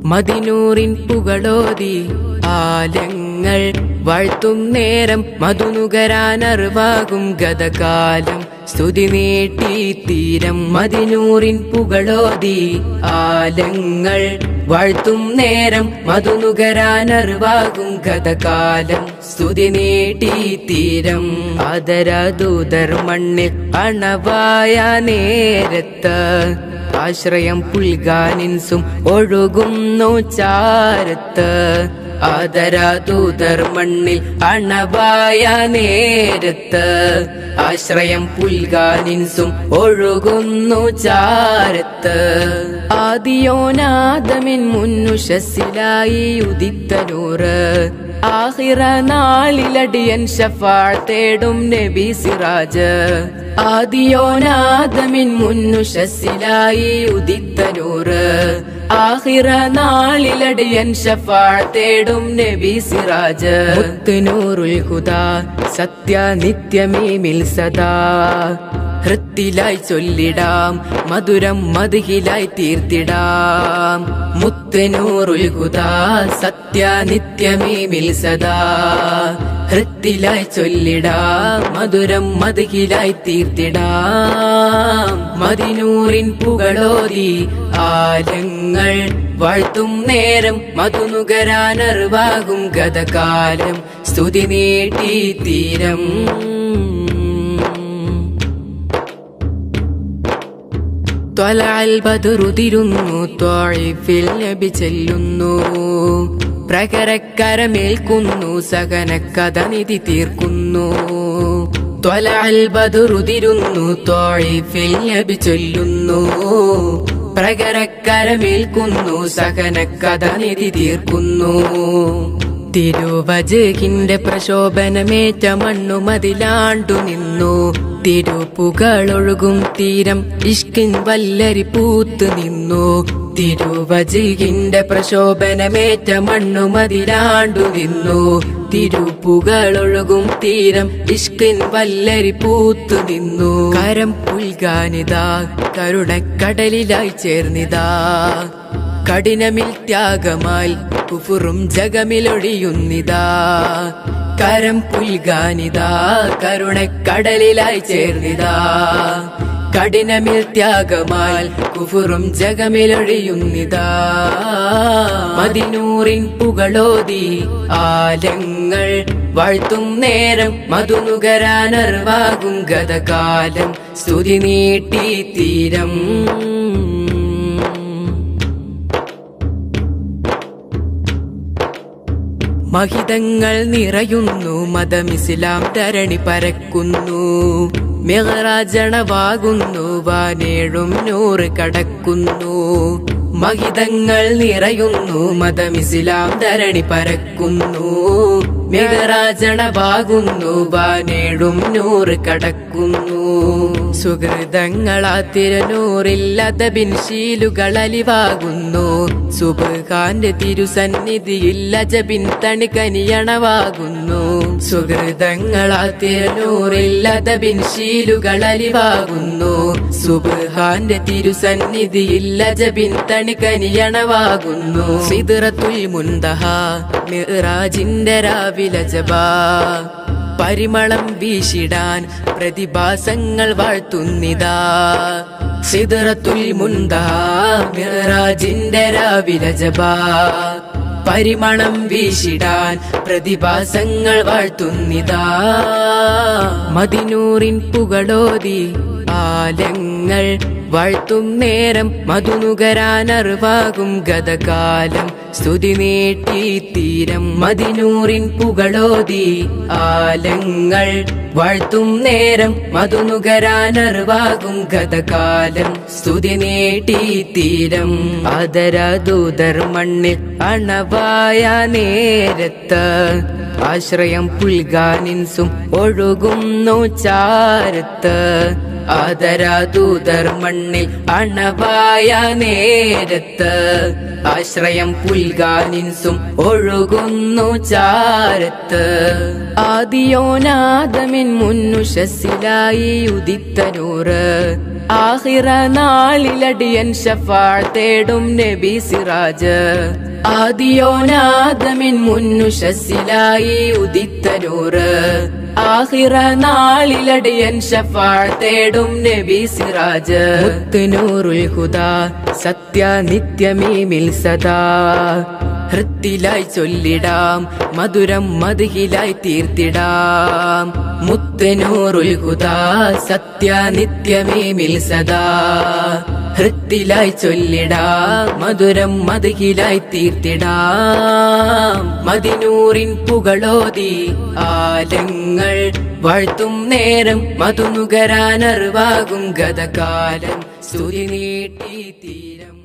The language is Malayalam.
മതിനൂറിൻ പുകളോതി ആലങ്ങൾ വാഴ്ത്തും നേരം മധുനുകരാനറിവാകും ഗതകാലം സ്തുതി നീട്ടി തീരം മതിനൂറിൻ പുകളോതി ആലങ്ങൾ വാഴ്ത്തും നേരം മധുനുകരാനറിവാകും ഗതകാലം സ്തുതി നീട്ടി തീരം ആദരദൂതർ മണ്ണിൽ അണവായ നേരത്ത് ആശ്രയം പുൽകാനിൻസും ഒഴുകുന്നു ചാരത്ത് ആദരാദൂതർ മണ്ണിൽ അണവായ നേരത്ത് ആശ്രയം പുൽകാനിൻസും ഒഴുകുന്നു ചാരത്ത് ആദിയോനാദമിൻ മുന്നുഷസിലായി ഉദിത്തനൂറ് ആഹിറ നാളിലടിയൻ ഷഫാൾ തേടും നബി സിറാജ് ആദിയോനാദമിൻ മുന്നുഷസിലായി ഉദിത്തനൂറ് ആഹിറ നാളിലടിയൻ ഷഫാൾ തേടും നബി സിറാജ് മുത്തുനൂറുൽ ഹുദാ സത്യ നിത്യമീമിൽ സദാ ഹൃത്തിലായി ചൊല്ലിടാം മധുരം മധുഹിലായി തീർത്തിടാം മുത്തനൂറുൽ ഹുദാ സത്യ നിത്യമീമിൽ സദാ ഹൃത്തിലായി ചൊല്ലിടാം മധുരം മധുഹിലായി തീർത്തിടാം മതിനൂറിൻ പുകളോതി ആലങ്ങൾ വാഴ്ത്തും നേരം മധുനുകരാനറിവാകും ഗതകാലം സ്തുതി നീട്ടി തീരം ത്വലഅൽ ബദറുതിരുന്നു ത്വായിഫിൽ നബി ചെല്ലുന്നു പ്രകരക്കരമേൽക്കുന്നു സഹനക്കഥ നിധി തീർക്കുന്നു ത്വലഅൽ ബദറുതിരുന്നു ത്വായിഫിൽ നബി ചൊല്ലുന്നു പ്രകരക്കരമേൽക്കുന്നു സഹനക്കഥ നിധി തീർക്കുന്നു തിരുവജകിന്റെ പ്രശോഭനമേറ്റ മണ്ണു മതിലാണ്ടു നിന്നു തിരുപ്പുകളൊഴുകും തീരം ഇഷ്കിൻ വല്ലരി പൂത്തു നിന്നു തിരുവജകിന്റെ പ്രശോഭനമേറ്റ മണ്ണു മതിലാണ്ടു നിന്നു തിരുപ്പുകളൊഴുകും തീരം ഇഷ്കിൻ വല്ലരി പൂത്തു നിന്നു കരം പുൽകാനിതാ കരുണക്കടലിലായി ചേർന്നിതാ കഠിനമിൽ ത്യാഗമാൽ കുഫുറും ജഗമിലൊഴിയുന്നിതാ കരം പുൽകാനിതാ കരുണക്കടലിലായി ചേർന്നിതാ കഠിനമിൽ ത്യാഗമാൽ കുഫുറും ജഗമിലൊഴിയുന്നിതാ മതിനൂറിൻ പുകളോതി ആലങ്ങൾ വാഴ്ത്തും നേരം മധുനുകരാനർവാകും ഗതകാലം സ്തുതി നീട്ടി തീരം മഹിതങ്ങൾ നിറയുന്നു മതമിസ്ലാം ധരണി പരക്കുന്നു മെഹറാജണവാകുന്നു വാനേഴും നൂറ് കടക്കുന്നു മഹിതങ്ങൾ നിറയുന്നു മതമിസ്ലാം ധരണി പരക്കുന്നു മെഹറാജണവാകുന്നു വാനേഴും നൂറ് കടക്കുന്നു സുഹൃതങ്ങളാ തിരനൂറില്ലതബിൻ ശീലുകൾ അലിവാകുന്നു സുബാന്റെ തിരുസന്നിധിയിൽ അജബിൻ തണികനിയണവാകുന്നു സുഹൃതങ്ങളാ തിരനൂറില്ലതബിൻ ശീലുകൾ അലിവാകുന്നു സുബാന്റെ തിരുസന്നിധിയിൽ അജബിൻ തണികനിയണവാകുന്നു സിദറത്തുൽ മുന്തഹ മിറാജിന്റെ രാവിലജബാ പരിമളം വീശിടാൻ പ്രതിഭാസങ്ങൾ വാഴ്ത്തുന്നിതാ സിദറത്തുൽ മുന്താ മിറാജിന്റെ രാവിലജബാ പരിമളം വീശിടാൻ പ്രതിഭാസങ്ങൾ വാഴ്ത്തുന്നിതാ മതിനൂറിൻ പുകളോതി ആലങ്ങൾ വാഴ്ത്തും നേരം മധുനുകരാനറിവാകും ഗതകാലം സ്തുതി നീട്ടി തീരം മതിനൂറിൻ പുകളോതി ആലങ്ങൾ വാഴ്ത്തും നേരം മധുനുകരാനറിവാകും ഗതകാലം സ്തുതി നീട്ടി തീരം ആദരദൂതർ മണ്ണിൽ അണവായ നേരത്ത് ആശ്രയം പുൽകാനിൻസും ഒഴുകുന്നു ചാരത്ത് ആദരാദൂതർ മണ്ണിൽ അണവായ നേരത്ത് ആശ്രയം പുൽകാനിൻസും ഒഴുകുന്നു ചാരത്ത് ആദിയോനാദമിൻ മുന്നുഷസിലായി ഉദിത്തനൂറ് ആഹിറ നാളിലടിയൻ ഷഫാൾ തേടും നബി സിറാജ് ആദിയോനാദമിൻ മുന്നുഷസിലായി ഉദിത്തനൂറ് ആഹിറ നാളിലടിയൻ ഷഫാൾ തേടും നബി സിറാജ് മുത്തുനൂറുൽ ഹുദാ സത്യ നിത്യമീമിൽ സദാ ഹൃത്തിലായി ചൊല്ലിടാം മധുരം മധുഹിലായി തീർത്തിടാം മുത്തനൂറുൽ ഹുദാ സത്യ നിത്യമീമിൽ സദാ ഹൃത്തിലായി ചൊല്ലിടാം മധുരം മധുഹിലായി തീർത്തിടാം മതിനൂറിൻ പുകളോതി ആലങ്ങൾ വാഴ്ത്തും നേരം മധുനുകരാനറിവാകും ഗതകാലം സ്തുതി നീട്ടി തീരം